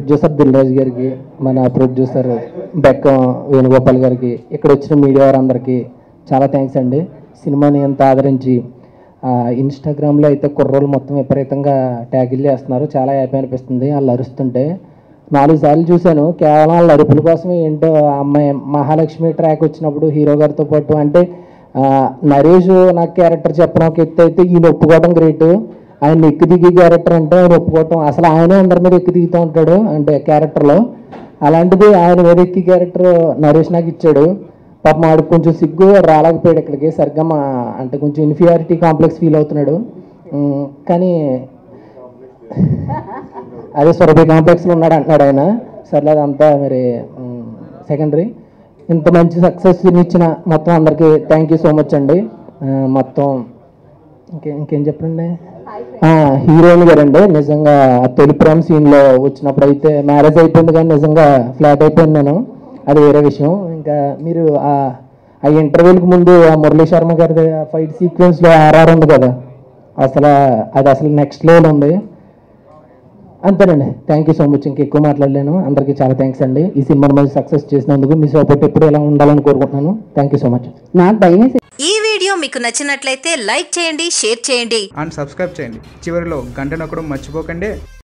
producer Dil Raju గారికి మన producer Bekkam Venugopal గారికి ఇక్కడ వచ్చిన మీడియా వారందరికీ చాలా థ్యాంక్స్ అండి సినిమాని ఎంత ఆదరించి ఆ, ఇన్స్టాగ్రామ్లో అయితే కుర్రోళ్ళు మొత్తం విపరీతంగా ట్యాగిల్ చేస్తున్నారు చాలా హ్యాపీ అనిపిస్తుంది వాళ్ళు అరుస్తుంటే నాలుగు సార్లు చూశాను కేవలం వాళ్ళ అరుపుల కోసం ఏంటో ఆ అమ్మాయి మహాలక్ష్మి ట్రాక్ వచ్చినప్పుడు హీరో గారితో పాటు అంటే ఆ, నరేష్ నాకు క్యారెక్టర్ చెప్పడం ఒక ఎత్తు అయితే ఈయన ఒప్పుకోవడం గ్రేట్ ఆయన ఎక్కి దిగి క్యారెక్టర్ అంటే ఆయన ఒప్పుకోవటం అసలు ఆయనే అందరి మీద ఎక్కి దిగుతూ ఉంటాడు అంటే క్యారెక్టర్లో అలాంటిది ఆయన మీద ఎక్కి క్యారెక్టర్ నరేష్ నాకు ఇచ్చాడు పాపం ఆడికి కొంచెం సిగ్గు రాలేకపోయాడు ఇక్కడికి సరిగ్గా మా అంటే కొంచెం ఇన్ఫియారిటీ కాంప్లెక్స్ ఫీల్ అవుతున్నాడు ఉమ్, కానీ అదే సురభి కాంప్లెక్స్లో ఉన్నాడు అంటున్నాడు ఆయన సర్లే అదంతా మరి సెకండరీ ఇంత మంచి సక్సెస్ ఇచ్చిన మొత్తం అందరికీ థ్యాంక్ యూ సో మచ్ అండి ఆ, మొత్తం ఇంకే ఇంకేం చెప్పండి హీరోయిన్ గారండి నిజంగా ఆ తొలి ప్రేమ సీన్లో వచ్చినప్పుడు అయితే మ్యారేజ్ అయిపోయింది కానీ నిజంగా ఫ్లాట్ అయిపోయింది నేను అది వేరే విషయం ఇంకా మీరు ఆ ఆ ఇంటర్వ్యూకి ముందు ఆ మురళీ శర్మ గారి ఫైట్ సీక్వెన్స్లో ఆర్ఆర్ ఉంది కదా అసలు అది అసలు నెక్స్ట్ లెవెల్ ఉంది అంతేనండి థ్యాంక్ యూ సో మచ్ ఇంకా ఎక్కువ మాట్లాడలేను అందరికీ చాలా థ్యాంక్స్ అండి ఈ సినిమాని మంచి సక్సెస్ చేసినందుకు మీ సపోర్ట్ ఎప్పుడు ఇలా ఉండాలని కోరుకుంటున్నాను థ్యాంక్ యూ సో మచ్ నాకు భయం ఈ వీడియో మీకు నచ్చినట్లయితే లైక్ చేయండి షేర్ చేయండి అండ్ సబ్స్క్రైబ్ చేయండి చివరిలో గంట నొక్కడం మర్చిపోకండి